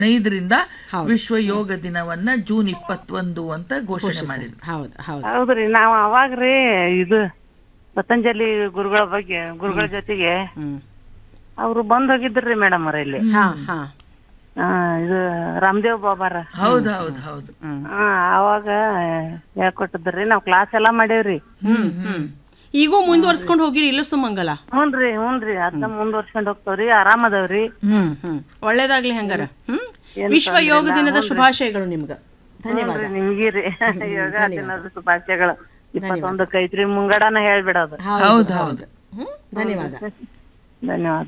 ಐದರಿಂದ ವಿಶ್ವ ಯೋಗ ದಿನವನ್ನ ಜೂನ್ ಇಪ್ಪತ್ತೊಂದು ಅಂತ ಘೋಷಣೆ ಮಾಡಿದ್ರು ಹೌದು ಹೌದು ಹೌದ್ರಿ ನಾವ್ ಅವಾಗ್ರಿ ಇದು ಪತಂಜಲಿ ಗುರುಗಳ ಬಗ್ಗೆ ಗುರುಗಳ ಜೊತೆಗೆ ಹ್ಮ್ ಅವ್ರು ಬಂದ್ ಹೋಗಿದ್ರಿ ಮೇಡಮ್ ಅವ್ರ ಇಲ್ಲಿ ಹಾ ಹಾ ಆ, ಇದು ರಾಮದೇವ್ ಬಾಬಾರ ಹೌದು ಹೌದು ಹೌದು ಹಾ ಅವಾಗ ಹೇಳ್ಕೊಟ್ಟಿದ್ರಿ ನಾವ್ ಕ್ಲಾಸ್ ಎಲ್ಲಾ ಮಾಡೇವ್ರಿ ಹ್ಮ್ ಹ್ಮ್ ಈಗೂ ಮುಂದುವರ್ಸ್ಕೊಂಡು ಹೋಗಿರಿ ಇಲ್ಲ ಸುಮಂಗಲ ಹ್ಞೂನ್ರಿ ಹ್ಞೂನ್ರಿ ಅದನ್ನ ಮುಂದುವರ್ಸ್ಕೊಂಡ್ ಹೋಗ್ತಾವ್ರಿ ಆರಾಮದವ್ರಿ ಹ್ಮ್ ಹ್ಮ್ ಒಳ್ಳೇದಾಗ್ಲಿ ಹಂಗಾರ ಹ್ಮ್ ವಿಶ್ವ ಯೋಗ ದಿನದ ಶುಭಾಶಯಗಳು ನಿಮ್ಗ ಧನ್ಯವಾದ ಹ್ಞೂನ್ರಿ ನಿಮ್ಗಿರಿ ಯೋಗ ದಿನದ ಶುಭಾಶಯಗಳು ಇಪ್ಪತ್ತೊಂದಕ್ಕೆ ಐತ್ರಿ ಮುಂಗಡನ ಹೇಳ್ಬಿಡೋದು ಹೌದು ಹೌದು ಹ್ಮ್ ಧನ್ಯವಾದ ಧನ್ಯವಾದ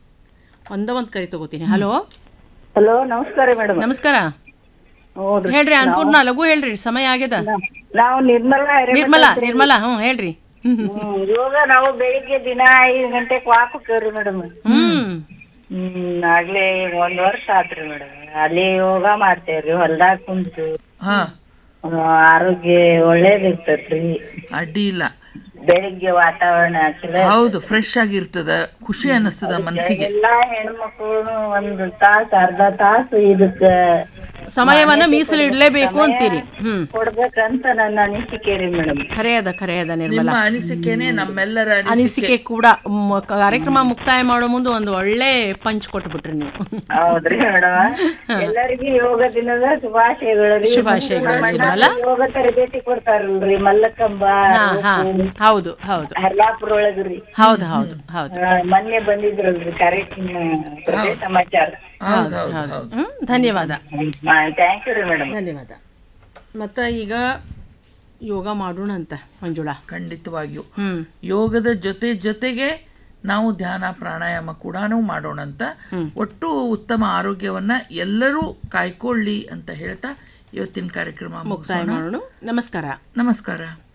ಒಂದ ಒಂದ್ ಕರಿ ತಗೋತೀನಿ ಹಲೋ ಹಲೋ ನಮಸ್ಕಾರ ಮೇಡಮ್ ನಮಸ್ಕಾರ ಹೇಳ್ರಿ ಅನ್ಪೂರ್ಣ ಲಘು ಹೇಳ್ರಿ ಸಮಯ ಆಗ್ಯದ ನಾವು ನಿರ್ಮಲಾ ನಿರ್ಮಲಾ ನಿರ್ಮಲಾ ಹ್ಮ್ ಹೇಳ್ರಿ ಹ್ಮ್ ಹ್ಮ್, ಯೋಗ ನಾವು ಬೆಳಿಗ್ಗೆ ದಿನ ಐದ್ ಗಂಟೆಗೆ ವಾಕ್ ಹೋಗ್ತೇವ್ರಿ ಮೇಡಮ್ ಹ್ಮ್ ಹ್ಮ್ ಆಗ್ಲೇ ಒಂದ್ ವರ್ಷ ಆತ್ರಿ ಮೇಡಮ್ ಅಲ್ಲಿ ಯೋಗ ಮಾಡ್ತೇವ್ರಿ ಹೊಲ್ದಾಗ ಕುಂತು ಹಾ ಆ, ಆರೋಗ್ಯ ಒಳ್ಳೇದಿರ್ತೈತ್ರಿ ಅಡ್ಡಿ ಇಲ್ಲ ಬೆಳಿಗ್ಗೆ ವಾತಾವರಣ ಚಲೋ ಹೌದು ಫ್ರೆಶ್ ಆಗಿರ್ತದ ಖುಷಿ ಅನ್ನಿಸ್ತದ ಮನಸ್ಸಿಗೆ ಎಲ್ಲಾ ಹೆಣ್ಮಕ್ಳು ಒಂದ್ ತಾಸ್ ಅರ್ಧ ತಾಸು ಇದಕ್ಕ ಸಮಯವನ್ನ ಮೀಸಲಿಡ್ಲೇಬೇಕು ಅಂತೀರಿ ಹ್ಮ್ ಕೊಡ್ಬೇಕಂತ ನನ್ನ ಅನಿಸಿಕೆ ರೀ ಮೇಡಮ್ ಖರೆ ಅದ ಖರೆ ಅದ ನಿರ್ಮಲಾ ನಿಮ್ಮ ಅನಿಸಿಕೆನೆ ನಮ್ಮೆಲ್ಲರ ಅನಿಸಿಕೆ ಅನಿಸಿಕೆ ಕೂಡ ಮ್- ಕಾರ್ಯಕ್ರಮ ಮುಕ್ತಾಯ ಮಾಡೋ ಮುಂದೆ ಒಂದು ಒಳ್ಳೆ ಪಂಚ್ ಕೊಟ್ಬಿಟ್ರಿ ನೀವು ಹೌದ್ರಿ ಮೇಡಮ್ ಎಲ್ಲರಿಗೂ ಯೋಗ ದಿನದ ಶುಭಾಶಯಗಳು ರೀ ಶುಭಾಶಯಗಳು ನಮ್ಮ ಅಣ್ಣ ನಿರ್ಮಲಾ. ಯೋಗ ತರಬೇತಿ ಕೊಡ್ತಾರಲ್ರಿ ಮಲ್ಲಕಂಬ ಹಾ ಹಾ ಹೌದು ಹೌದು ಹರ್ಲಾಪುರ ಒಳಗ್ರಿ ಹೌದು ಹೌದು ಹೌದು ಆ, ಮೊನ್ನೆ ಬಂದಿದ್ರಲ್ರಿ ಕಾರ್ಯಕ್ರಮ ಪ್ರದೇಶ ಸಮಾಚಾರ ಹೌದು ಹೌದು ಹೌದು ಹ್ಮ್ ಧನ್ಯವಾದ ಥ್ಯಾಂಕ್ ಯು ರೀ ಮೇಡಮ್ ಧನ್ಯವಾದ ಮತ್ತ ಈಗ ಯೋಗ ಮಾಡೋಣ ಅಂತ ಮಂಜುಳಾ ಖಂಡಿತವಾಗಿಯೂ ಹ್ಮ್ ಯೋಗದ ಜೊತೆ ಜೊತೆಗೆ ನಾವು ಧ್ಯಾನ ಪ್ರಾಣಾಯಾಮ ಕೂಡ ಮಾಡೋಣ ಅಂತ ಒಟ್ಟು ಉತ್ತಮ ಆರೋಗ್ಯವನ್ನ ಎಲ್ಲರೂ ಕಾಯ್ಕೊಳ್ಳಿ ಅಂತ ಹೇಳ್ತಾ ಇವತ್ತಿನ ಕಾರ್ಯಕ್ರಮ ಮುಕ್ತಾಯ ಮುಗಿಸೋಣ ಮಾಡೋಣ ನಮಸ್ಕಾರ ನಮಸ್ಕಾರ